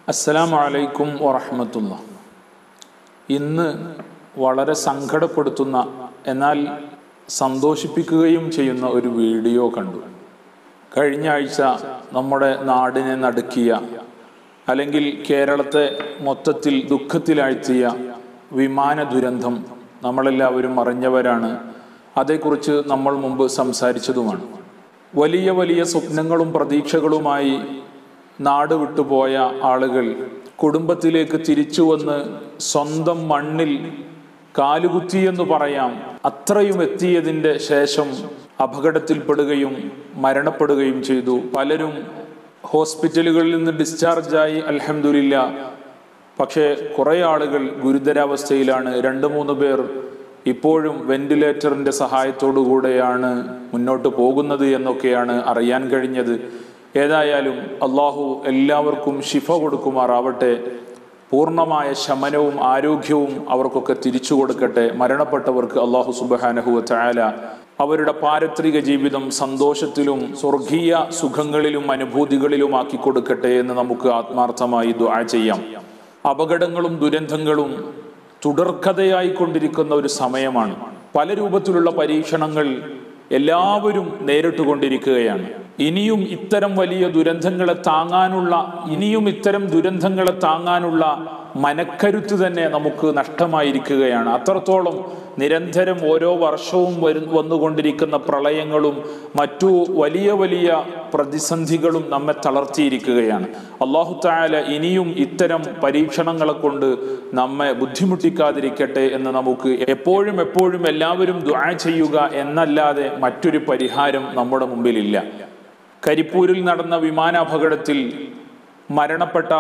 അസ്സലാമു അലൈക്കും വറഹമത്തുള്ള ഇന്ന് വളരെ സങ്കടപ്പെടുത്തുന്ന എന്നാൽ സന്തോഷിപ്പിക്കുകയും ചെയ്യുന്ന ഒരു വീഡിയോ കണ്ടു കഴിഞ്ഞ ആഴ്ച നമ്മുടെ നാടിനെ നടുക്കിയ അല്ലെങ്കിൽ കേരളത്തെ മൊത്തത്തിൽ ദുഃഖത്തിലാഴ്ത്തിയ വിമാന ദുരന്തം നമ്മളെല്ലാവരും അറിഞ്ഞവരാണ് അതേക്കുറിച്ച് നമ്മൾ മുമ്പ് സംസാരിച്ചതുമാണ് വലിയ വലിയ സ്വപ്നങ്ങളും പ്രതീക്ഷകളുമായി നാട് വിട്ടുപോയ ആളുകൾ കുടുംബത്തിലേക്ക് തിരിച്ചു വന്ന് സ്വന്തം മണ്ണിൽ കാലുകുത്തിയെന്ന് പറയാം അത്രയും എത്തിയതിൻ്റെ ശേഷം അപകടത്തിൽപ്പെടുകയും മരണപ്പെടുകയും ചെയ്തു പലരും ഹോസ്പിറ്റലുകളിൽ നിന്ന് ഡിസ്ചാർജായി അലഹമില്ല പക്ഷേ കുറേ ആളുകൾ ഗുരുതരാവസ്ഥയിലാണ് രണ്ട് മൂന്ന് പേർ ഇപ്പോഴും വെന്റിലേറ്ററിന്റെ സഹായത്തോടു കൂടെയാണ് മുന്നോട്ട് പോകുന്നത് എന്നൊക്കെയാണ് അറിയാൻ കഴിഞ്ഞത് ഏതായാലും അള്ളാഹു എല്ലാവർക്കും ശിഫ കൊടുക്കുമാറാവട്ടെ പൂർണ്ണമായ ശമനവും ആരോഗ്യവും അവർക്കൊക്കെ തിരിച്ചു കൊടുക്കട്ടെ മരണപ്പെട്ടവർക്ക് അള്ളാഹു സുബാനഹുവ ചായാല അവരുടെ പാരത്രിക ജീവിതം സന്തോഷത്തിലും സ്വർഗീയ സുഖങ്ങളിലും അനുഭൂതികളിലുമാക്കി കൊടുക്കട്ടെ എന്ന് നമുക്ക് ആത്മാർത്ഥമായി ദുആ ചെയ്യാം അപകടങ്ങളും ദുരന്തങ്ങളും തുടർക്കഥയായി കൊണ്ടിരിക്കുന്ന ഒരു സമയമാണ് പല രൂപത്തിലുള്ള പരീക്ഷണങ്ങൾ എല്ലാവരും നേരിട്ടുകൊണ്ടിരിക്കുകയാണ് ഇനിയും ഇത്തരം വലിയ ദുരന്തങ്ങളെ താങ്ങാനുള്ള ഇനിയും ഇത്തരം ദുരന്തങ്ങളെ താങ്ങാനുള്ള മനക്കരുത്ത് തന്നെ നമുക്ക് നഷ്ടമായിരിക്കുകയാണ് അത്രത്തോളം നിരന്തരം ഓരോ വർഷവും വരു വന്നുകൊണ്ടിരിക്കുന്ന പ്രളയങ്ങളും മറ്റു വലിയ വലിയ പ്രതിസന്ധികളും നമ്മെ തളർത്തിയിരിക്കുകയാണ് അള്ളാഹു തായാല ഇനിയും ഇത്തരം പരീക്ഷണങ്ങളെ കൊണ്ട് നമ്മെ ബുദ്ധിമുട്ടിക്കാതിരിക്കട്ടെ എന്ന് നമുക്ക് എപ്പോഴും എപ്പോഴും എല്ലാവരും ദുആ ചെയ്യുക എന്നല്ലാതെ മറ്റൊരു പരിഹാരം നമ്മുടെ മുമ്പിലില്ല കരിപ്പൂരിൽ നടന്ന വിമാനാപകടത്തിൽ മരണപ്പെട്ട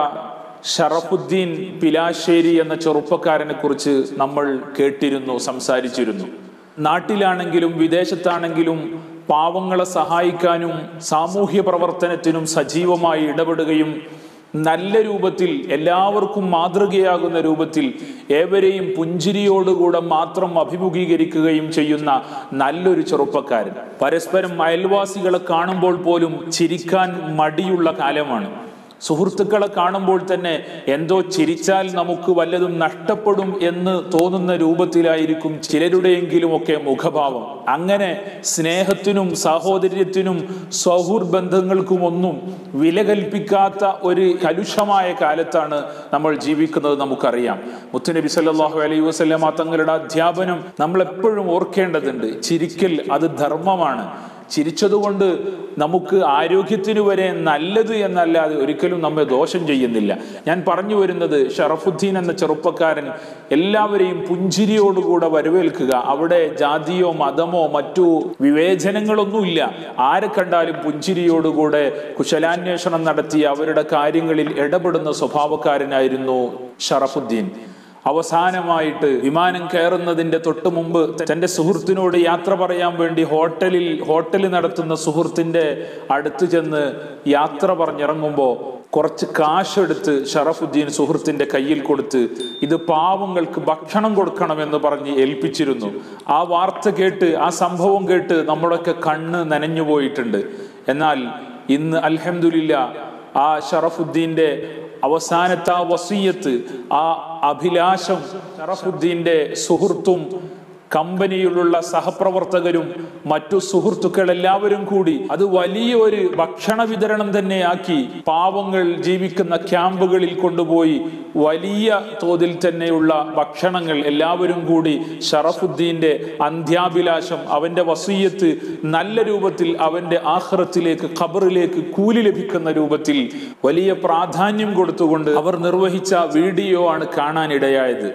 ഷറഫുദ്ദീൻ പിലാശ്ശേരി എന്ന ചെറുപ്പക്കാരനെ കുറിച്ച് നമ്മൾ കേട്ടിരുന്നു സംസാരിച്ചിരുന്നു നാട്ടിലാണെങ്കിലും വിദേശത്താണെങ്കിലും പാവങ്ങളെ സഹായിക്കാനും സാമൂഹ്യ പ്രവർത്തനത്തിനും സജീവമായി ഇടപെടുകയും നല്ല രൂപത്തിൽ എല്ലാവർക്കും മാതൃകയാകുന്ന രൂപത്തിൽ ഏവരെയും പുഞ്ചിരിയോടുകൂടെ മാത്രം അഭിമുഖീകരിക്കുകയും ചെയ്യുന്ന നല്ലൊരു ചെറുപ്പക്കാരൻ പരസ്പരം അയൽവാസികളെ കാണുമ്പോൾ പോലും ചിരിക്കാൻ മടിയുള്ള കാലമാണ് സുഹൃത്തുക്കളെ കാണുമ്പോൾ തന്നെ എന്തോ ചിരിച്ചാൽ നമുക്ക് വല്ലതും നഷ്ടപ്പെടും എന്ന് തോന്നുന്ന രൂപത്തിലായിരിക്കും ചിലരുടെയെങ്കിലും ഒക്കെ മുഖഭാവം അങ്ങനെ സ്നേഹത്തിനും സാഹോദര്യത്തിനും സൗഹൃദ ബന്ധങ്ങൾക്കും ഒന്നും വില കൽപ്പിക്കാത്ത ഒരു കലുഷമായ കാലത്താണ് നമ്മൾ ജീവിക്കുന്നത് നമുക്കറിയാം മുത്തുനബി സല്ലാഹു അലൈഹി വസ്ലമ തങ്ങളുടെ അധ്യാപനം നമ്മൾ എപ്പോഴും ഓർക്കേണ്ടതുണ്ട് ചിരിക്കൽ അത് ധർമ്മമാണ് ചിരിച്ചതുകൊണ്ട് നമുക്ക് ആരോഗ്യത്തിന് വരെ നല്ലത് എന്നല്ലാതെ ഒരിക്കലും നമ്മെ ദോഷം ചെയ്യുന്നില്ല ഞാൻ പറഞ്ഞു വരുന്നത് ഷറഫുദ്ദീൻ എന്ന ചെറുപ്പക്കാരൻ എല്ലാവരെയും പുഞ്ചിരിയോടുകൂടെ വരവേൽക്കുക അവിടെ ജാതിയോ മതമോ മറ്റു വിവേചനങ്ങളൊന്നുമില്ല ആരെ കണ്ടാലും പുഞ്ചിരിയോടുകൂടെ കുശലാന്വേഷണം നടത്തി അവരുടെ കാര്യങ്ങളിൽ ഇടപെടുന്ന സ്വഭാവക്കാരനായിരുന്നു ഷറഫുദ്ദീൻ അവസാനമായിട്ട് വിമാനം കയറുന്നതിന്റെ തൊട്ട് മുമ്പ് തന്റെ സുഹൃത്തിനോട് യാത്ര പറയാൻ വേണ്ടി ഹോട്ടലിൽ ഹോട്ടൽ നടത്തുന്ന സുഹൃത്തിന്റെ അടുത്ത് ചെന്ന് യാത്ര പറഞ്ഞിറങ്ങുമ്പോൾ കുറച്ച് കാശെടുത്ത് ഷറഫുദ്ദീൻ സുഹൃത്തിന്റെ കയ്യിൽ കൊടുത്ത് ഇത് പാവങ്ങൾക്ക് ഭക്ഷണം കൊടുക്കണമെന്ന് പറഞ്ഞ് ഏൽപ്പിച്ചിരുന്നു ആ വാർത്ത കേട്ട് ആ സംഭവം കേട്ട് നമ്മളൊക്കെ കണ്ണ് നനഞ്ഞു പോയിട്ടുണ്ട് എന്നാൽ ഇന്ന് അൽഹമില്ല ആ ഷറഫുദ്ദീന്റെ അവസാനത്തെ ആ വസീയത്ത് ആ അഭിലാഷം ഷറഫുദ്ദീന്റെ സുഹൃത്തും കമ്പനിയിലുള്ള സഹപ്രവർത്തകരും മറ്റു സുഹൃത്തുക്കൾ എല്ലാവരും കൂടി അത് വലിയൊരു ഭക്ഷണ വിതരണം തന്നെയാക്കി പാവങ്ങൾ ജീവിക്കുന്ന ക്യാമ്പുകളിൽ കൊണ്ടുപോയി വലിയ തോതിൽ തന്നെയുള്ള ഭക്ഷണങ്ങൾ എല്ലാവരും കൂടി ഷറഫുദ്ദീന്റെ അന്ത്യാഭിലാഷം അവന്റെ വസീയത്ത് നല്ല രൂപത്തിൽ അവന്റെ ആഹ്റത്തിലേക്ക് ഖബറിലേക്ക് കൂലി ലഭിക്കുന്ന രൂപത്തിൽ വലിയ പ്രാധാന്യം കൊടുത്തുകൊണ്ട് അവർ നിർവഹിച്ച വീഡിയോ ആണ് കാണാനിടയായത്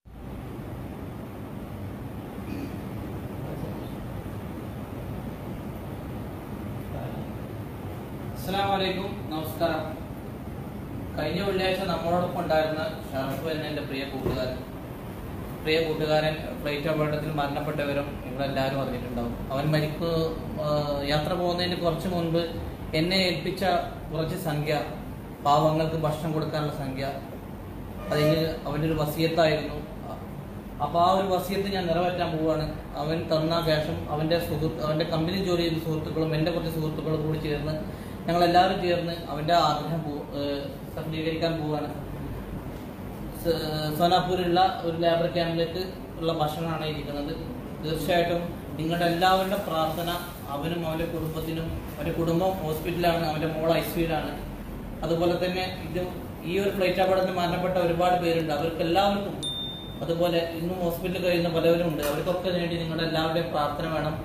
അസ്സാം വലൈക്കും നമസ്കാരം കഴിഞ്ഞ വെള്ളിയാഴ്ച നമ്മളോടൊപ്പം ഉണ്ടായിരുന്ന ഷറഫ് എന്ന എൻ്റെ പ്രിയ കൂട്ടുകാരൻ പ്രിയ കൂട്ടുകാരൻ ഫ്ലൈറ്റ് അപകടത്തിൽ മരണപ്പെട്ട വിവരം നിങ്ങളെല്ലാവരും അറിഞ്ഞിട്ടുണ്ടാവും അവൻ മരിക്കു ആ, യാത്ര പോകുന്നതിന് കുറച്ച് മുൻപ് എന്നെ ഏൽപ്പിച്ച കുറച്ച് സംഖ്യ പാവങ്ങൾക്ക് ഭക്ഷണം കൊടുക്കാനുള്ള സംഖ്യ അതിന് അവൻ്റെ ഒരു വസിയത്തായിരുന്നു അപ്പൊ ആ ഒരു വസിയത്ത് ഞാൻ നിറവേറ്റാൻ പോവുകയാണ് അവൻ തന്ന ശേഷം അവന്റെ സുഹൃത്ത് അവന്റെ കമ്പനി ജോലി ചെയ്യുന്ന സുഹൃത്തുക്കളും എന്റെ കുറച്ച് സുഹൃത്തുക്കളും കൂടി ചേർന്ന് ഞങ്ങൾ എല്ലാവരും ചേർന്ന് അവന്റെ ആഗ്രഹം പൂ- ഏഹ് സഫലീകരിക്കാൻ പോവുകയാണ് സ- സോനാപൂരിലുള്ള ഒരു ലേബർ ക്യാമ്പിലേക്ക് ഉള്ള ഭക്ഷണമാണ് ഇരിക്കുന്നത് തീർച്ചയായിട്ടും നിങ്ങളുടെ എല്ലാവരുടെ പ്രാർത്ഥന അവനും അവന്റെ കുടുംബത്തിനും അവന്റെ കുടുംബം ഹോസ്പിറ്റലാണ് അവന്റെ മോൾ ഐ സിയിലാണ് അതുപോലെ തന്നെ ഇത് ഈ ഒരു ഫ്ലൈറ്റ് അപകടത്തിൽ മരണപ്പെട്ട ഒരുപാട് പേരുണ്ട് അവർക്ക് എല്ലാവർക്കും അതുപോലെ ഇന്നും ഹോസ്പിറ്റലിൽ കഴിയുന്ന പലവരും ഉണ്ട് അവർക്കൊക്കെ വേണ്ടി നിങ്ങളുടെ എല്ലാവരുടെയും പ്രാർത്ഥന വേണം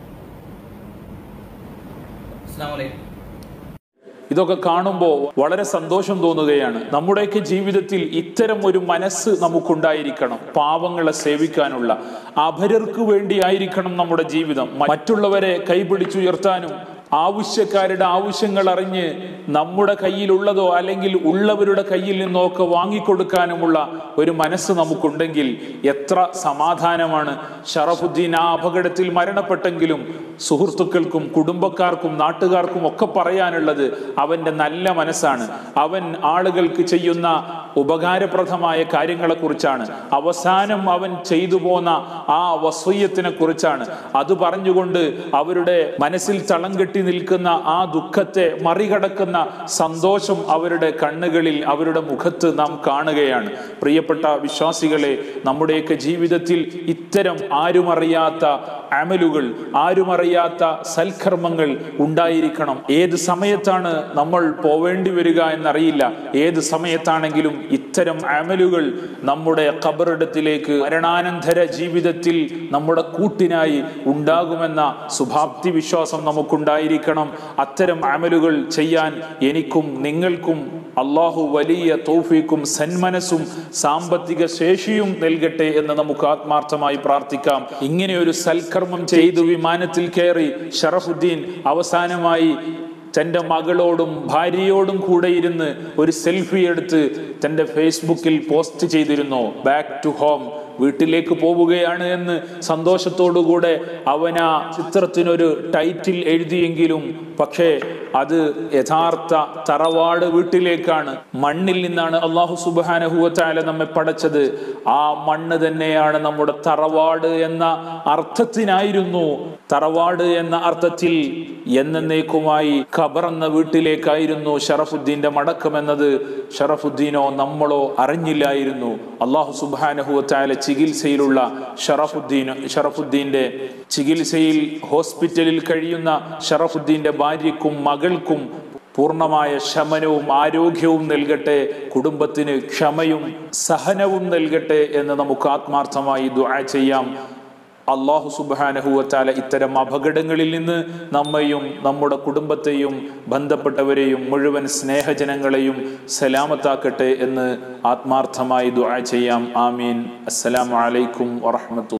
അസ്സാം വലൈക്കും ഇതൊക്കെ കാണുമ്പോൾ വളരെ സന്തോഷം തോന്നുകയാണ് നമ്മുടെയൊക്കെ ജീവിതത്തിൽ ഇത്തരം ഒരു മനസ്സ് നമുക്കുണ്ടായിരിക്കണം പാവങ്ങളെ സേവിക്കാനുള്ള അപരർക്ക് വേണ്ടിയായിരിക്കണം നമ്മുടെ ജീവിതം മറ്റുള്ളവരെ കൈപിടിച്ചുയർത്താനും ആവശ്യക്കാരുടെ ആവശ്യങ്ങൾ അറിഞ്ഞ് നമ്മുടെ കയ്യിലുള്ളതോ അല്ലെങ്കിൽ ഉള്ളവരുടെ കയ്യിൽ നിന്നോ ഒക്കെ വാങ്ങിക്കൊടുക്കാനുമുള്ള ഒരു മനസ്സ് നമുക്കുണ്ടെങ്കിൽ എത്ര സമാധാനമാണ് ഷറഫുദ്ദീൻ ആ അപകടത്തിൽ മരണപ്പെട്ടെങ്കിലും സുഹൃത്തുക്കൾക്കും കുടുംബക്കാർക്കും നാട്ടുകാർക്കും ഒക്കെ പറയാനുള്ളത് അവന്റെ നല്ല മനസ്സാണ് അവൻ ആളുകൾക്ക് ചെയ്യുന്ന ഉപകാരപ്രദമായ കാര്യങ്ങളെക്കുറിച്ചാണ് അവസാനം അവൻ ചെയ്തു പോന്ന ആ വസ്വയ്യത്തിനെ കുറിച്ചാണ് അത് പറഞ്ഞുകൊണ്ട് അവരുടെ മനസ്സിൽ തളം കെട്ടി നിൽക്കുന്ന ആ ദുഃഖത്തെ മറികടക്കുന്ന സന്തോഷം അവരുടെ കണ്ണുകളിൽ അവരുടെ മുഖത്ത് നാം കാണുകയാണ് പ്രിയപ്പെട്ട വിശ്വാസികളെ നമ്മുടെയൊക്കെ ജീവിതത്തിൽ ഇത്തരം ആരുമറിയാത്ത അമലുകൾ ആരുമറിയാത്ത സൽക്കർമ്മങ്ങൾ ഉണ്ടായിരിക്കണം ഏത് സമയത്താണ് നമ്മൾ പോവേണ്ടി വരിക എന്നറിയില്ല ഏത് സമയത്താണെങ്കിലും ഇത്തരം അമലുകൾ നമ്മുടെ ഖബറിടത്തിലേക്ക് മരണാനന്തര ജീവിതത്തിൽ നമ്മുടെ കൂട്ടിനായി ഉണ്ടാകുമെന്ന ശുഭാപ്തി വിശ്വാസം നമുക്കുണ്ടായിരിക്കണം അത്തരം അമലുകൾ ചെയ്യാൻ എനിക്കും നിങ്ങൾക്കും അള്ളാഹു വലിയ തൗഫീക്കും സന്മനസ്സും സാമ്പത്തിക ശേഷിയും നൽകട്ടെ എന്ന് നമുക്ക് ആത്മാർത്ഥമായി പ്രാർത്ഥിക്കാം ഇങ്ങനെ ഒരു സൽക്കർമ്മം ചെയ്തു വിമാനത്തിൽ കയറി ഷറഫുദ്ദീൻ അവസാനമായി തൻ്റെ മകളോടും ഭാര്യയോടും കൂടെ ഇരുന്ന് ഒരു സെൽഫി എടുത്ത് തൻ്റെ ഫേസ്ബുക്കിൽ പോസ്റ്റ് ചെയ്തിരുന്നു ബാക്ക് ടു ഹോം വീട്ടിലേക്ക് പോവുകയാണ് എന്ന് സന്തോഷത്തോടുകൂടെ അവൻ ആ ചിത്രത്തിനൊരു ടൈറ്റിൽ എഴുതിയെങ്കിലും പക്ഷേ അത് യഥാർത്ഥ തറവാട് വീട്ടിലേക്കാണ് മണ്ണിൽ നിന്നാണ് അള്ളാഹു സുബാനഹുവത്തായ നമ്മെ പടച്ചത് ആ മണ്ണ് തന്നെയാണ് നമ്മുടെ തറവാട് എന്ന അർത്ഥത്തിനായിരുന്നു തറവാട് എന്ന അർത്ഥത്തിൽ എന്നേക്കുമായി ഖബർ എന്ന വീട്ടിലേക്കായിരുന്നു ഷറഫുദ്ദീന്റെ മടക്കം എന്നത് ഷറഫുദ്ദീനോ നമ്മളോ അറിഞ്ഞില്ലായിരുന്നു അള്ളാഹു സുബാനഹുവത്തായ ചികിത്സയിലുള്ള ഷറഫുദ്ദീൻ ഷറഫുദ്ദീന്റെ ചികിത്സയിൽ ഹോസ്പിറ്റലിൽ കഴിയുന്ന ഷറഫുദ്ദീന്റെ ഭാര്യയ്ക്കും മകൾക്കും പൂർണ്ണമായ ശമനവും ആരോഗ്യവും നൽകട്ടെ കുടുംബത്തിന് ക്ഷമയും സഹനവും നൽകട്ടെ എന്ന് നമുക്ക് ആത്മാർത്ഥമായി ദുആ ചെയ്യാം അള്ളാഹു സുബാനഹുവത്താല ഇത്തരം അപകടങ്ങളിൽ നിന്ന് നമ്മയും നമ്മുടെ കുടുംബത്തെയും ബന്ധപ്പെട്ടവരെയും മുഴുവൻ സ്നേഹജനങ്ങളെയും സലാമത്താക്കട്ടെ എന്ന് ആത്മാർത്ഥമായി ദുആ ചെയ്യാം ആമീൻ അസ്സലാമു അലൈക്കും വറഹ്മത്തുള്ളാഹി